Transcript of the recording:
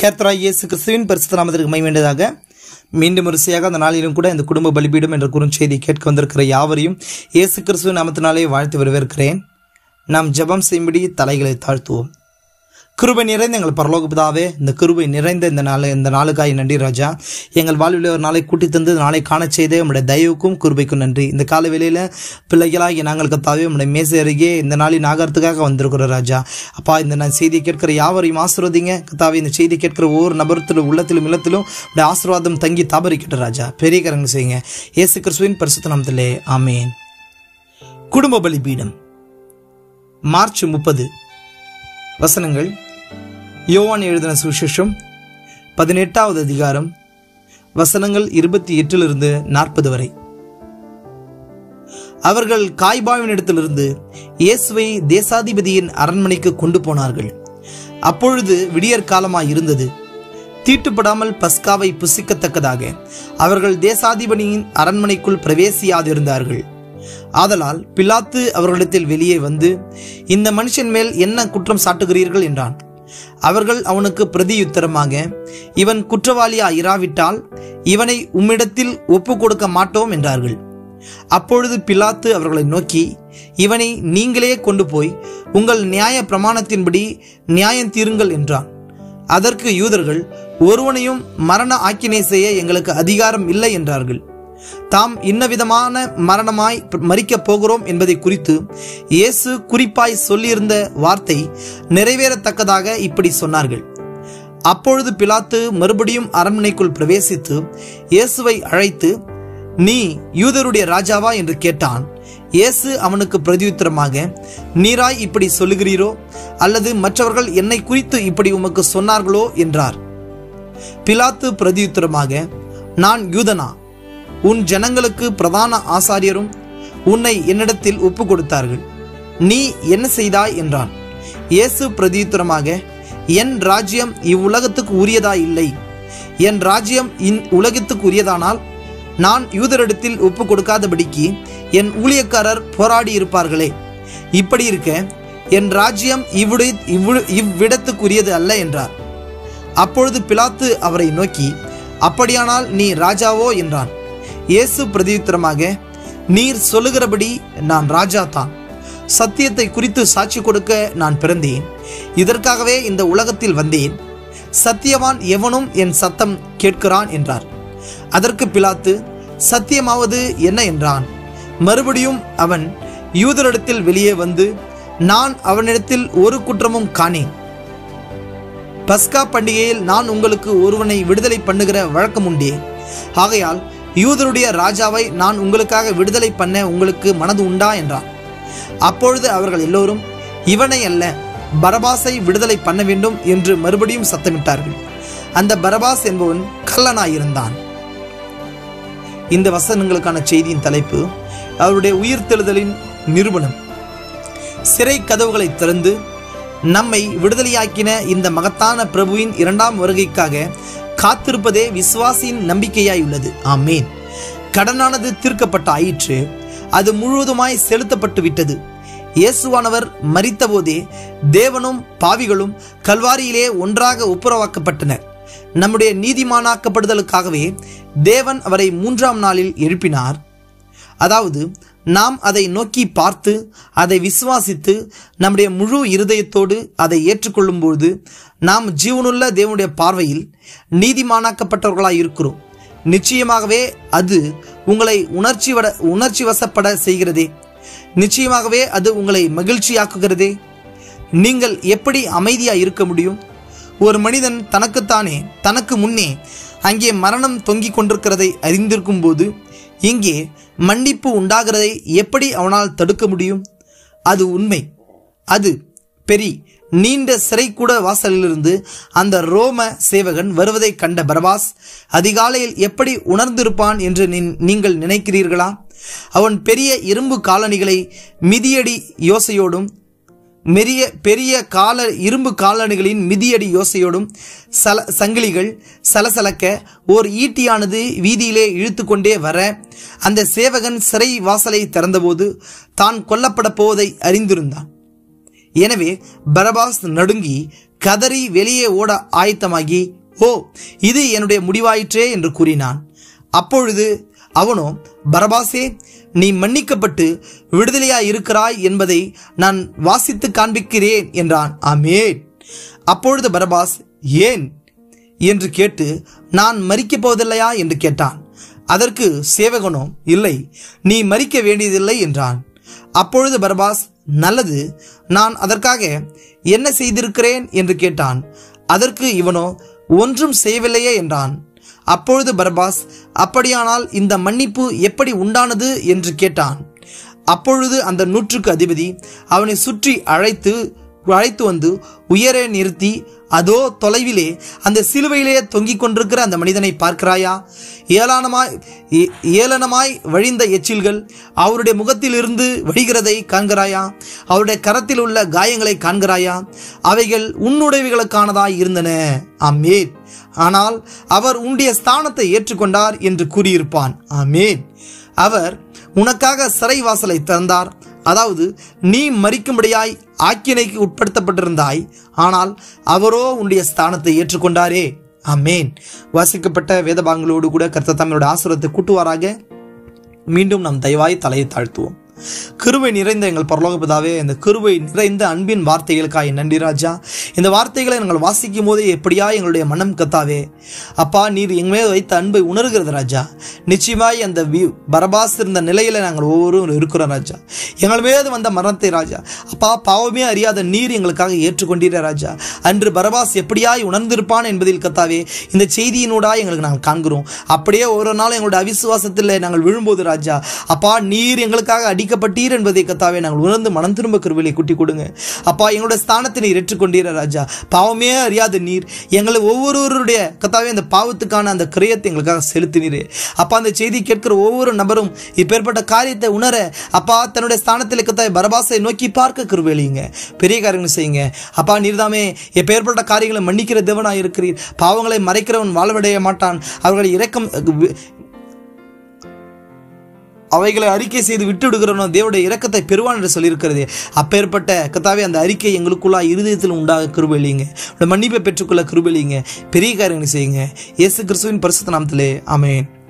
கேத்ரா இயேசு கிறிஸ்துவின் பரிசுத்த நாமத்திற்கு மைவேண்டதாக மீண்டும் வரிசையாக அந்த நாளிலும் கூட இந்த குடும்ப பலிபீடம் என்ற குறுஞ்செய்தி கேட்க வந்திருக்கிற யாவரையும் இயேசு கிறிஸ்துவின் நாமத்தினாலே வாழ்த்து வரவேற்கிறேன் நாம் ஜெபம் செய்யும்படி தலைகளை தாழ்த்துவோம் கிருபை நிறைந்த எங்கள் பரலோக பிதாவே இந்த கிருபை நிறைந்த இந்த நாள் இந்த நாளுக்காய் நன்றி ராஜா எங்கள் வாழ்வில் ஒரு நாளை கூட்டி தந்து இந்த நாளை காணச் செய்த உம்முடைய தயவுக்கும் கிருபைக்கும் நன்றி இந்த கால வேளையில் பிள்ளைகளாகி நாங்கள் கத்தாவே உம்முடைய மேசை அருகே இந்த நாளின் நாகரத்துக்காக வந்திருக்கிறோம் ராஜா அப்பா இந்த நான் செய்தியை கேட்கிற யாவரையும் ஆசீர்வதிங்க கத்தாவே இந்த செய்தி கேட்கிற ஒவ்வொரு நபரத்திலும் உள்ளத்திலும் இல்லத்திலும் உடைய ஆசீர்வாதம் தங்கி தாபரிக்கட்டும் ராஜா பெரிய கரங்க செய்யுங்க இயேசு கிறிஸ்துவின் பரிசுத்த நாமத்திலே ஆமேன் குடும்ப பலிபீடம் மார்ச் முப்பது வசனங்கள் யோவான் எழுதின சுவிசேஷம் பதினெட்டாவது அதிகாரம் வசனங்கள் இருபத்தி எட்டிலிருந்து நாற்பது வரை அவர்கள் காய்பாவினிடத்திலிருந்து இயேசுவை தேசாதிபதியின் அரண்மனைக்கு கொண்டு போனார்கள் அப்பொழுது விடியற் காலமாய் இருந்தது தீட்டுப்படாமல் பஸ்காவை புசிக்கத்தக்கதாக அவர்கள் தேசாதிபதியின் அரண்மனைக்குள் பிரவேசியாதிருந்தார்கள் ஆதலால் பிலாத்து அவர்களிடத்தில் வெளியே வந்து இந்த மனுஷன் மேல் என்ன குற்றம் சாட்டுகிறீர்கள் என்றான் அவர்கள் அவனுக்கு பிரதியுத்தரமாக இவன் குற்றவாளியா இராவிட்டால் இவனை உம்மிடத்தில் ஒப்பு கொடுக்க மாட்டோம் என்றார்கள் அப்பொழுது பிலாத்து அவர்களை நோக்கி இவனை நீங்களே கொண்டு போய் உங்கள் நியாய பிரமாணத்தின்படி நியாயம் தீருங்கள் என்றான் அதற்கு யூதர்கள் ஒருவனையும் மரண ஆக்கினை செய்ய எங்களுக்கு அதிகாரம் இல்லை என்றார்கள் தாம் இன்னவிதமான மரணமாய் மறிக்கப் போகிறோம் என்பதை குறித்து இயேசு குறிப்பாய் சொல்லியிருந்த வார்த்தை நிறைவேறத்தக்கதாக இப்படி சொன்னார்கள் அப்பொழுது பிலாத்து மறுபடியும் அரண்மனைக்குள் பிரவேசித்து இயேசுவை அழைத்து நீ யூதருடைய ராஜாவா என்று கேட்டான் இயேசு அவனுக்கு பிரதியுத்தரமாக நீராய் இப்படி சொல்லுகிறீரோ அல்லது மற்றவர்கள் என்னை குறித்து இப்படி உமக்கு சொன்னார்களோ என்றார் பிலாத்து பிரதியுத்தரமாக நான் யூதனா உன் ஜனங்களுக்கு பிரதான ஆசாரியரும் உன்னை என்னிடத்தில் ஒப்பு கொடுத்தார்கள் நீ என்ன செய்தாய் என்றான் இயேசு பிரதியுத்தரமாக என் ராஜ்யம் இவ்வுலகத்துக்கு உரியதா இல்லை என் ராஜ்யம் இந் உலகத்துக்கு உரியதானால் நான் யூதரிடத்தில் ஒப்பு கொடுக்காதபடிக்கு என் ஊழியக்காரர் போராடி இருப்பார்களே இப்படி இருக்க என் ராஜ்யம் இவ்விட இவ்வு இவ்விடத்துக்குரியது அல்ல என்றார் அப்பொழுது பிலாத்து அவரை நோக்கி அப்படியானால் நீ ராஜாவோ என்றான் இயேசு பிரதியுத்தரமாக நீர் சொல்லுகிறபடி நான் ராஜா தான் சத்தியத்தை குறித்து சாட்சி கொடுக்க நான் பிறந்தேன் இதற்காகவே இந்த உலகத்தில் வந்தேன் சத்தியவான் எவனும் என் சத்தம் கேட்கிறான் என்றார் அதற்கு பிலாத்து சத்தியமாவது என்ன என்றான் மறுபடியும் அவன் யூதரிடத்தில் வெளியே வந்து நான் அவனிடத்தில் ஒரு குற்றமும் காணேன் பஸ்கா பண்டிகையில் நான் உங்களுக்கு ஒருவனை விடுதலை பண்ணுகிற வழக்கம் உண்டே ஆகையால் யூதருடைய ராஜாவை நான் உங்களுக்காக விடுதலை பண்ண உங்களுக்கு மனது உண்டா என்றான் அப்பொழுது அவர்கள் எல்லோரும் இவனை அல்ல பரபாஸை விடுதலை பண்ண வேண்டும் என்று மறுபடியும் சத்தமிட்டார்கள் அந்த பரபாஸ் என்பவன் கல்லனாயிருந்தான் இந்த வசனங்களுக்கான செய்தியின் தலைப்பு அவருடைய உயிர்த்தெழுதலின் நிறுவனம் சிறை கதவுகளை திறந்து நம்மை விடுதலையாக்கின இந்த மகத்தான பிரபுவின் இரண்டாம் வருகைக்காக காத்திருப்பதே விசுவாசியின் நம்பிக்கையாய் உள்ளது ஆமேன் கடனானது தீர்க்கப்பட்ட ஆயிற்று அது முழுவதுமாய் செலுத்தப்பட்டு விட்டது இயேசுவானவர் மறித்தபோதே தேவனும் பாவிகளும் கல்வாரியிலே ஒன்றாக ஒப்புரவாக்கப்பட்டனர் நம்முடைய நீதிமானாக்கப்படுதலுக்காகவே தேவன் அவரை மூன்றாம் நாளில் எழுப்பினார் அதாவது நாம் அதை நோக்கி பார்த்து அதை விசுவாசித்து நம்முடைய முழு இருதயத்தோடு அதை ஏற்றுக்கொள்ளும்போது நாம் ஜீவனுள்ள தேவனுடைய பார்வையில் நீதிமானாக்கப்பட்டவர்களாய் இருக்கிறோம் நிச்சயமாகவே அது உங்களை உணர்ச்சி வட உணர்ச்சி வசப்பட செய்கிறதே நிச்சயமாகவே அது உங்களை மகிழ்ச்சியாக்குகிறதே நீங்கள் எப்படி அமைதியாக இருக்க முடியும் ஒரு மனிதன் தனக்குத்தானே தனக்கு முன்னே அங்கே மரணம் தொங்கிக் கொண்டிருக்கிறதை அறிந்திருக்கும் போது இங்கே மன்னிப்பு உண்டாகிறதை எப்படி அவனால் தடுக்க முடியும் அது உண்மை அது பெரி நீண்ட சிறை கூட வாசலிலிருந்து அந்த ரோம சேவகன் வருவதை கண்ட பரபாஸ் அதிகாலையில் எப்படி உணர்ந்திருப்பான் என்று நீங்கள் நினைக்கிறீர்களா அவன் பெரிய இரும்பு காலணிகளை மிதியடி யோசையோடும் மெரிய பெரிய கால இரும்பு காலணிகளின் மிதியடி யோசையோடும் சல சங்கிலிகள் சலசலக்க ஓர் ஈட்டியானது வீதியிலே இழுத்து கொண்டே வர அந்த சேவகன் சிறை வாசலை திறந்தபோது தான் கொல்லப்பட போவதை அறிந்திருந்தான் எனவே பரபாஸ் நடுங்கி கதறி வெளியே ஓட ஆயத்தமாகி ஓ இது என்னுடைய முடிவாயிற்றே என்று கூறினான் அப்பொழுது அவனோ பரபாசே நீ மன்னிக்கப்பட்டு விடுதலையாய் இருக்கிறாய் என்பதை நான் வாசித்து காண்பிக்கிறேன் என்றான் ஆமேன் அப்பொழுது பரபாஸ் ஏன் என்று கேட்டு நான் மறிக்கப் போவதில்லையா என்று கேட்டான் அதற்கு சேவகனோ இல்லை நீ மறிக்க வேண்டியதில்லை என்றான் அப்பொழுது பரபாஸ் நல்லது நான் அதற்காக என்ன செய்திருக்கிறேன் என்று கேட்டான் அதற்கு இவனோ ஒன்றும் செய்யவில்லையே என்றான் அப்பொழுது பரபாஸ் அப்படியானால் இந்த மன்னிப்பு எப்படி உண்டானது என்று கேட்டான் அப்பொழுது அந்த நூற்றுக்கு அதிபதி அவனை சுற்றி அழைத்து அழைத்து வந்து உயரே நிறுத்தி அதோ தொலைவிலே அந்த சிலுவையிலே தொங்கிக் கொண்டிருக்கிற அந்த மனிதனை பார்க்கிறாயா ஏளனமாய் ஏ- ஏளனமாய் வழிந்த எச்சில்கள் அவருடைய முகத்திலிருந்து வழிகிறதை காண்கிறாயா அவருடைய கரத்தில் உள்ள காயங்களை காண்கிறாயா அவைகள் உன்னுடையவைகளுக்கானதாய் இருந்தன ஆமேன் ஆனால் அவர் உன்னுடைய ஸ்தானத்தை ஏற்றுக்கொண்டார் என்று கூறியிருப்பான் ஆமேன் அவர் உனக்காக சிறை வாசலை திறந்தார் அதாவது நீ மறிக்கும்படியாய் ஆக்கினைக்கு உட்படுத்தப்பட்டிருந்தாய் ஆனால் அவரோ உன்னுடைய ஸ்தானத்தை ஏற்றுக்கொண்டாரே ஆமேன் வாசிக்கப்பட்ட வேதபாங்களோடு கூட கர்த்தர் தம்முடைய ஆசுரத்தை கூட்டுவாராக மீண்டும் நாம் தயவாய் தலையை தாழ்த்துவோம் கிருபை நிறைந்த எங்கள் பரலோக பிதாவே இந்த கிருபை நிறைந்த அன்பின் வார்த்தைகளுக்காய் நன்றி ராஜா இந்த வார்த்தைகளை நாங்கள் வாசிக்கும் போதே எப்படியா எங்களுடைய மனம் கத்தாவே அப்பா நீர் எங்க மேல் வைத்த அன்பை உணர்கிறது ராஜா நிச்சயமாய் அந்த வி பரபாஸ் இருந்த நிலையில நாங்கள் ஒவ்வொருவரும் இருக்கிறோம் ராஜா எங்கள் மீது வந்த மரணத்தை ராஜா அப்பா பாவமே அறியாத நீர் எங்களுக்காக ஏற்றுக்கொண்டீர ராஜா அன்று பரபாஸ் எப்படியாய் உணர்ந்திருப்பான் என்பதில் கத்தாவே இந்த செய்தியினூடாக எங்களுக்கு நாங்கள் காண்கிறோம் அப்படியே ஒரு நாள் எங்களுடைய அவிசுவாசத்தில் நாங்கள் விழும்போது ராஜா அப்பா நீர் எங்களுக்காக அடிக்கப்பட்டீர் என்பதை கத்தாவே நாங்கள் உணர்ந்து மனம் திரும்ப கருவிலை குட்டி கொடுங்க அப்பா எங்களுடைய ஸ்தானத்தை நீர் ஏற்றுக்கொண்டீர ராஜா பாவமே அறியாத நீர் எங்களை ஒவ்வொருவருடைய கத்தாவே அந்த பாவத்துக்கான அந்த கிரயத்தை எங்களுக்காக செலுத்தினீரே அப்பா அந்த செய்தி கேட்கிற ஒவ்வொரு நபரும் இப்பேற்பட்ட காரியத்தை உணர அப்பா தன்னுடைய ஸ்தானத்தில் கத்தாவே பரபாசை நோக்கி பார்க்க கருவேலிங்க பெரிய காரியங்கள் செய்யுங்க அப்பா நீர்தாமே எப்பேற்பட்ட காரியங்களை மன்னிக்கிற தேவனாய் இருக்கிறீர் பாவங்களை மறைக்கிறவன் வாழ்வடைய மாட்டான் அவர்களை இரக்கம் அவைகளை அறிக்கை செய்து விட்டு விடுகிறவனோ தேவனுடைய இரக்கத்தை பெறுவான் என்று சொல்லியிருக்கிறது அப்பேற்பட்ட கத்தாவே அந்த அறிக்கை எங்களுக்குள்ளா இருதயத்தில் உண்டாக கிருபலிங்க மன்னிப்பை பெற்றுக்கொள்ள கிருபலிங்க பெரிய காரியங்களை செய்யுங்க இயேசு கிறிஸ்துவின் பரிசுத்த நாமத்திலே ஆமென்